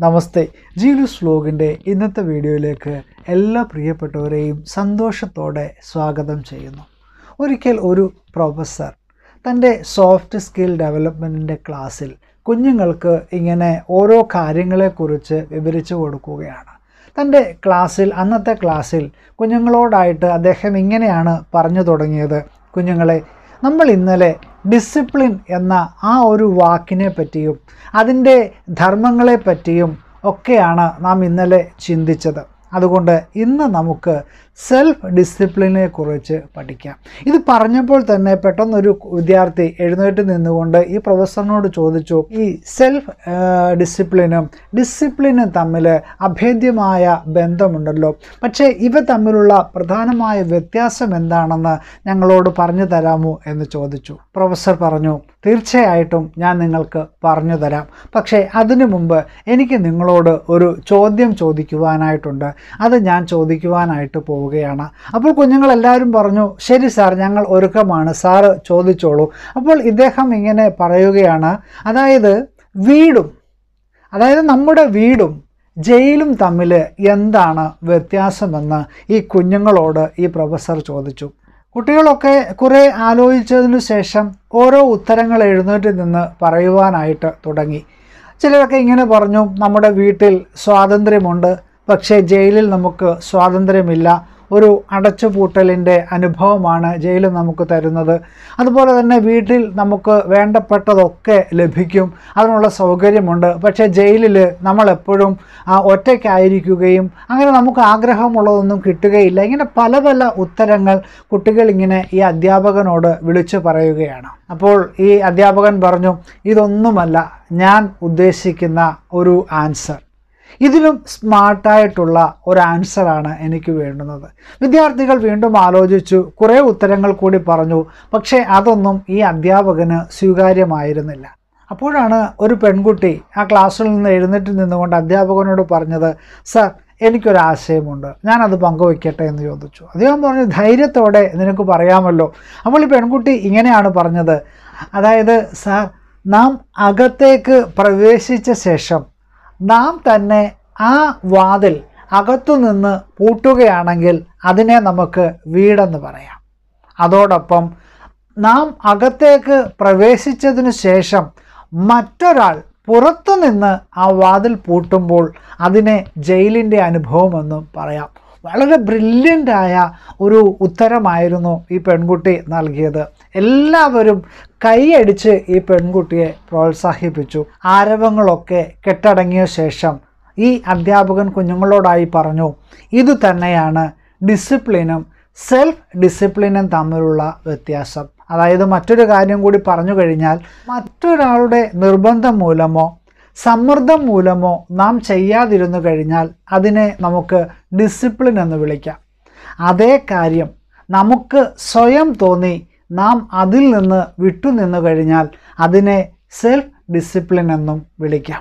നമസ്തേ ജീലൂസ് വ്ലോഗിൻ്റെ ഇന്നത്തെ വീഡിയോയിലേക്ക് എല്ലാ പ്രിയപ്പെട്ടവരെയും സന്തോഷത്തോടെ സ്വാഗതം ചെയ്യുന്നു ഒരിക്കൽ ഒരു പ്രൊഫസർ തൻ്റെ സോഫ്റ്റ് സ്കിൽ ഡെവലപ്മെൻറ്റിൻ്റെ ക്ലാസ്സിൽ കുഞ്ഞുങ്ങൾക്ക് ഇങ്ങനെ ഓരോ കാര്യങ്ങളെക്കുറിച്ച് വിവരിച്ചു കൊടുക്കുകയാണ് തൻ്റെ ക്ലാസ്സിൽ അന്നത്തെ ക്ലാസ്സിൽ കുഞ്ഞുങ്ങളോടായിട്ട് അദ്ദേഹം ഇങ്ങനെയാണ് പറഞ്ഞു തുടങ്ങിയത് കുഞ്ഞുങ്ങളെ നമ്മൾ ഇന്നലെ ഡിസിപ്ലിൻ എന്ന ആ ഒരു വാക്കിനെ പറ്റിയും അതിൻ്റെ ധർമ്മങ്ങളെ പറ്റിയും ഒക്കെയാണ് നാം ഇന്നലെ ചിന്തിച്ചത് അതുകൊണ്ട് ഇന്ന് നമുക്ക് സെൽഫ് ഡിസിപ്ലിനെ കുറിച്ച് പഠിക്കാം ഇത് പറഞ്ഞപ്പോൾ തന്നെ പെട്ടെന്നൊരു വിദ്യാർത്ഥി എഴുന്നേറ്റ് നിന്നുകൊണ്ട് ഈ പ്രൊഫസറിനോട് ചോദിച്ചു ഈ സെൽഫ് ഡിസിപ്ലിനും ഡിസിപ്ലിനും തമ്മിൽ അഭേദ്യമായ ബന്ധമുണ്ടല്ലോ പക്ഷേ ഇവ തമ്മിലുള്ള പ്രധാനമായ വ്യത്യാസം എന്താണെന്ന് ഞങ്ങളോട് പറഞ്ഞു തരാമോ എന്ന് ചോദിച്ചു പ്രൊഫസർ പറഞ്ഞു തീർച്ചയായിട്ടും ഞാൻ നിങ്ങൾക്ക് പറഞ്ഞു തരാം പക്ഷേ അതിനു മുമ്പ് എനിക്ക് നിങ്ങളോട് ഒരു ചോദ്യം ചോദിക്കുവാനായിട്ടുണ്ട് അത് ഞാൻ ചോദിക്കുവാനായിട്ട് പോവുകയാണ് അപ്പോൾ കുഞ്ഞുങ്ങളെല്ലാവരും പറഞ്ഞു ശരി സാർ ഞങ്ങൾ ഒരുക്കമാണ് സാറ് ചോദിച്ചോളൂ അപ്പോൾ ഇദ്ദേഹം ഇങ്ങനെ പറയുകയാണ് അതായത് വീടും അതായത് നമ്മുടെ വീടും ജയിലും തമ്മിൽ എന്താണ് വ്യത്യാസമെന്ന് ഈ കുഞ്ഞുങ്ങളോട് ഈ പ്രൊഫസർ ചോദിച്ചു കുട്ടികളൊക്കെ കുറേ ആലോചിച്ചതിനു ശേഷം ഓരോ ഉത്തരങ്ങൾ എഴുന്നേറ്റ് നിന്ന് പറയുവാനായിട്ട് തുടങ്ങി ചിലരൊക്കെ ഇങ്ങനെ പറഞ്ഞു നമ്മുടെ വീട്ടിൽ സ്വാതന്ത്ര്യമുണ്ട് പക്ഷേ ജയിലിൽ നമുക്ക് സ്വാതന്ത്ര്യമില്ല ഒരു അടച്ചുപൂട്ടലിൻ്റെ അനുഭവമാണ് ജയിൽ നമുക്ക് തരുന്നത് അതുപോലെ തന്നെ വീട്ടിൽ നമുക്ക് വേണ്ടപ്പെട്ടതൊക്കെ ലഭിക്കും അതിനുള്ള സൗകര്യമുണ്ട് പക്ഷേ ജയിലിൽ നമ്മളെപ്പോഴും ഒറ്റയ്ക്കായിരിക്കുകയും അങ്ങനെ നമുക്ക് ആഗ്രഹമുള്ളതൊന്നും കിട്ടുകയില്ല ഇങ്ങനെ പല പല ഉത്തരങ്ങൾ കുട്ടികൾ ഇങ്ങനെ ഈ അധ്യാപകനോട് വിളിച്ചു പറയുകയാണ് അപ്പോൾ ഈ അധ്യാപകൻ പറഞ്ഞു ഇതൊന്നുമല്ല ഞാൻ ഉദ്ദേശിക്കുന്ന ഒരു ആൻസർ ഇതിലും സ്മാർട്ടായിട്ടുള്ള ഒരു ആൻസറാണ് എനിക്ക് വേണ്ടുന്നത് വിദ്യാർത്ഥികൾ വീണ്ടും ആലോചിച്ചു കുറേ ഉത്തരങ്ങൾ കൂടി പറഞ്ഞു പക്ഷേ അതൊന്നും ഈ അധ്യാപകന് സ്വീകാര്യമായിരുന്നില്ല അപ്പോഴാണ് ഒരു പെൺകുട്ടി ആ ക്ലാസ്സിൽ നിന്ന് എഴുന്നേറ്റ് നിന്നുകൊണ്ട് അധ്യാപകനോട് പറഞ്ഞത് സർ എനിക്കൊരാശയമുണ്ട് ഞാനത് പങ്കുവയ്ക്കട്ടെ എന്ന് ചോദിച്ചു അദ്ദേഹം പറഞ്ഞു ധൈര്യത്തോടെ നിനക്ക് പറയാമല്ലോ അപ്പോൾ ഈ പെൺകുട്ടി ഇങ്ങനെയാണ് പറഞ്ഞത് അതായത് സാർ നാം അകത്തേക്ക് പ്രവേശിച്ച ശേഷം നാം തന്നെ ആ വാതിൽ അകത്തുനിന്ന് പൂട്ടുകയാണെങ്കിൽ അതിനെ നമുക്ക് വീടെന്ന് പറയാം അതോടൊപ്പം നാം അകത്തേക്ക് പ്രവേശിച്ചതിനു ശേഷം മറ്റൊരാൾ പുറത്തുനിന്ന് ആ വാതിൽ പൂട്ടുമ്പോൾ അതിനെ ജയിലിൻ്റെ അനുഭവമെന്നും പറയാം വളരെ ബ്രില്യൻ്റായ ഒരു ഉത്തരമായിരുന്നു ഈ പെൺകുട്ടി നൽകിയത് എല്ലാവരും കൈയടിച്ച് ഈ പെൺകുട്ടിയെ പ്രോത്സാഹിപ്പിച്ചു ആരവങ്ങളൊക്കെ കെട്ടടങ്ങിയ ശേഷം ഈ അധ്യാപകൻ കുഞ്ഞുങ്ങളോടായി പറഞ്ഞു ഇത് തന്നെയാണ് ഡിസിപ്ലിനും സെൽഫ് ഡിസിപ്ലിനും തമ്മിലുള്ള വ്യത്യാസം അതായത് മറ്റൊരു കാര്യം കൂടി പറഞ്ഞു കഴിഞ്ഞാൽ മറ്റൊരാളുടെ നിർബന്ധം മൂലമോ സമ്മർദ്ദം മൂലമോ നാം ചെയ്യാതിരുന്നു കഴിഞ്ഞാൽ അതിനെ നമുക്ക് ഡിസിപ്ലിൻ എന്ന് വിളിക്കാം അതേ കാര്യം നമുക്ക് സ്വയം തോന്നി നാം അതിൽ നിന്ന് വിട്ടുനിന്നു കഴിഞ്ഞാൽ അതിനെ സെൽഫ് ഡിസിപ്ലിൻ എന്നും വിളിക്കാം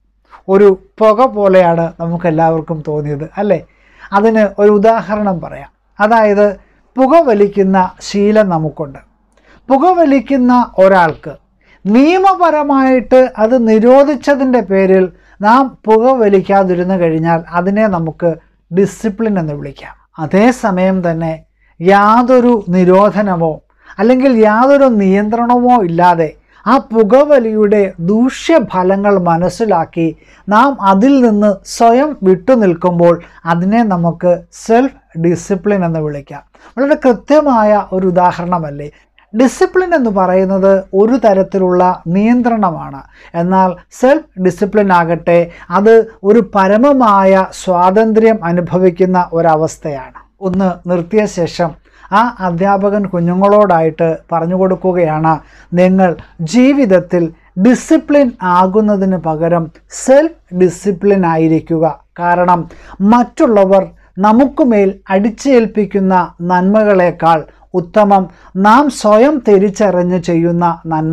ഒരു പുക പോലെയാണ് നമുക്കെല്ലാവർക്കും തോന്നിയത് അല്ലേ അതിന് ഒരു ഉദാഹരണം പറയാം അതായത് പുകവലിക്കുന്ന ശീലം നമുക്കുണ്ട് പുകവലിക്കുന്ന ഒരാൾക്ക് നിയമപരമായിട്ട് അത് നിരോധിച്ചതിൻ്റെ പേരിൽ നാം പുകവലിക്കാതിരുന്നു കഴിഞ്ഞാൽ അതിനെ നമുക്ക് ഡിസിപ്ലിൻ എന്ന് വിളിക്കാം അതേസമയം തന്നെ യാതൊരു നിരോധനമോ അല്ലെങ്കിൽ യാതൊരു നിയന്ത്രണമോ ഇല്ലാതെ ആ പുകവലിയുടെ ദൂഷ്യഫലങ്ങൾ മനസ്സിലാക്കി നാം അതിൽ നിന്ന് സ്വയം വിട്ടുനിൽക്കുമ്പോൾ അതിനെ നമുക്ക് സെൽഫ് ഡിസിപ്ലിൻ എന്ന് വിളിക്കാം വളരെ കൃത്യമായ ഒരു ഉദാഹരണമല്ലേ ഡിസിപ്ലിൻ എന്ന് പറയുന്നത് ഒരു തരത്തിലുള്ള നിയന്ത്രണമാണ് എന്നാൽ സെൽഫ് ഡിസിപ്ലിൻ ആകട്ടെ അത് ഒരു പരമമായ സ്വാതന്ത്ര്യം അനുഭവിക്കുന്ന ഒരവസ്ഥയാണ് ഒന്ന് നിർത്തിയ ശേഷം ആ അധ്യാപകൻ കുഞ്ഞുങ്ങളോടായിട്ട് പറഞ്ഞു കൊടുക്കുകയാണ് നിങ്ങൾ ജീവിതത്തിൽ ഡിസിപ്ലിൻ ആകുന്നതിന് പകരം സെൽഫ് ഡിസിപ്ലിൻ ആയിരിക്കുക കാരണം മറ്റുള്ളവർ നമുക്കുമേൽ അടിച്ചേൽപ്പിക്കുന്ന നന്മകളേക്കാൾ ഉത്തമം നാം സ്വയം തിരിച്ചറിഞ്ഞ് ചെയ്യുന്ന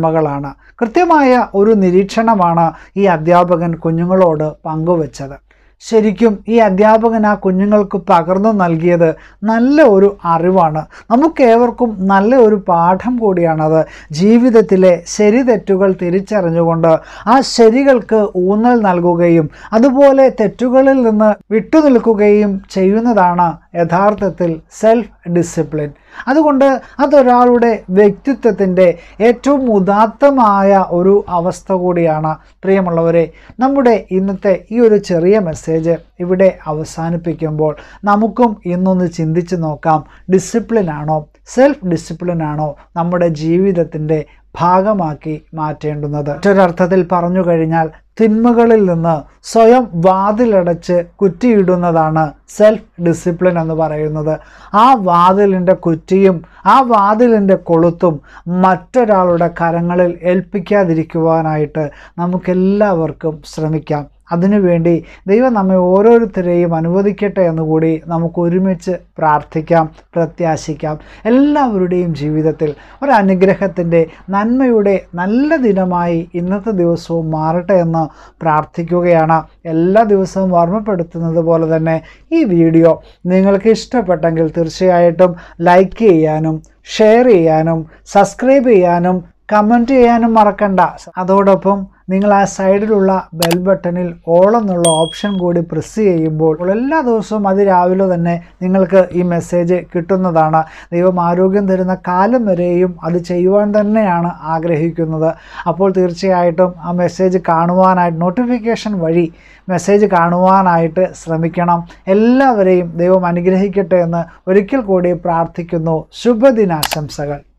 നന്മകളാണ് കൃത്യമായ ഒരു നിരീക്ഷണമാണ് ഈ അധ്യാപകൻ കുഞ്ഞുങ്ങളോട് പങ്കുവച്ചത് ശരിക്കും ഈ അധ്യാപകൻ ആ കുഞ്ഞുങ്ങൾക്ക് പകർന്നു നൽകിയത് നല്ല ഒരു അറിവാണ് നമുക്കേവർക്കും നല്ല ഒരു പാഠം കൂടിയാണത് ജീവിതത്തിലെ ശരി തെറ്റുകൾ തിരിച്ചറിഞ്ഞുകൊണ്ട് ആ ശരികൾക്ക് ഊന്നൽ നൽകുകയും അതുപോലെ തെറ്റുകളിൽ നിന്ന് വിട്ടുനിൽക്കുകയും ചെയ്യുന്നതാണ് യഥാർത്ഥത്തിൽ സെൽഫ് ഡിസിപ്ലിൻ അതുകൊണ്ട് അതൊരാളുടെ വ്യക്തിത്വത്തിൻ്റെ ഏറ്റവും ഉദാത്തമായ ഒരു അവസ്ഥ കൂടിയാണ് പ്രിയമുള്ളവരെ നമ്മുടെ ഇന്നത്തെ ഈ ഒരു ചെറിയ മെസ്സേജ് ഇവിടെ അവസാനിപ്പിക്കുമ്പോൾ നമുക്കും ഇന്നൊന്ന് ചിന്തിച്ച് നോക്കാം ഡിസിപ്ലിൻ ആണോ സെൽഫ് ഡിസിപ്ലിൻ ആണോ നമ്മുടെ ജീവിതത്തിൻ്റെ ഭാഗമാക്കി മാറ്റേണ്ടുന്നത് മറ്റൊരർത്ഥത്തിൽ പറഞ്ഞു കഴിഞ്ഞാൽ തിന്മകളിൽ നിന്ന് സ്വയം വാതിലടച്ച് കുറ്റിയിടുന്നതാണ് സെൽഫ് ഡിസിപ്ലിൻ എന്ന് പറയുന്നത് ആ വാതിലിൻ്റെ കുറ്റിയും ആ വാതിലിൻ്റെ കൊളുത്തും മറ്റൊരാളുടെ കരങ്ങളിൽ ഏൽപ്പിക്കാതിരിക്കുവാനായിട്ട് നമുക്കെല്ലാവർക്കും ശ്രമിക്കാം അതിനുവേണ്ടി ദൈവം നമ്മെ ഓരോരുത്തരെയും അനുവദിക്കട്ടെ എന്നുകൂടി നമുക്ക് ഒരുമിച്ച് പ്രാർത്ഥിക്കാം പ്രത്യാശിക്കാം എല്ലാവരുടെയും ജീവിതത്തിൽ ഒരു അനുഗ്രഹത്തിൻ്റെ നന്മയുടെ നല്ല ദിനമായി ഇന്നത്തെ ദിവസവും മാറട്ടെ എന്ന് പ്രാർത്ഥിക്കുകയാണ് എല്ലാ ദിവസവും ഓർമ്മപ്പെടുത്തുന്നത് പോലെ തന്നെ ഈ വീഡിയോ നിങ്ങൾക്ക് ഇഷ്ടപ്പെട്ടെങ്കിൽ തീർച്ചയായിട്ടും ലൈക്ക് ചെയ്യാനും ഷെയർ ചെയ്യാനും സബ്സ്ക്രൈബ് ചെയ്യാനും കമൻറ്റ് ചെയ്യാനും മറക്കണ്ട അതോടൊപ്പം നിങ്ങൾ ആ സൈഡിലുള്ള ബെൽ ബട്ടണിൽ ഓൾ എന്നുള്ള ഓപ്ഷൻ കൂടി പ്രസ് ചെയ്യുമ്പോൾ എല്ലാ ദിവസവും അതിരാവിലെ തന്നെ നിങ്ങൾക്ക് ഈ മെസ്സേജ് കിട്ടുന്നതാണ് ദൈവം ആരോഗ്യം തരുന്ന കാലം വരെയും അത് ചെയ്യുവാൻ തന്നെയാണ് ആഗ്രഹിക്കുന്നത് അപ്പോൾ തീർച്ചയായിട്ടും ആ മെസ്സേജ് കാണുവാനായിട്ട് നോട്ടിഫിക്കേഷൻ വഴി മെസ്സേജ് കാണുവാനായിട്ട് ശ്രമിക്കണം എല്ലാവരെയും ദൈവം അനുഗ്രഹിക്കട്ടെ എന്ന് ഒരിക്കൽ കൂടി പ്രാർത്ഥിക്കുന്നു ശുഭദിനാശംസകൾ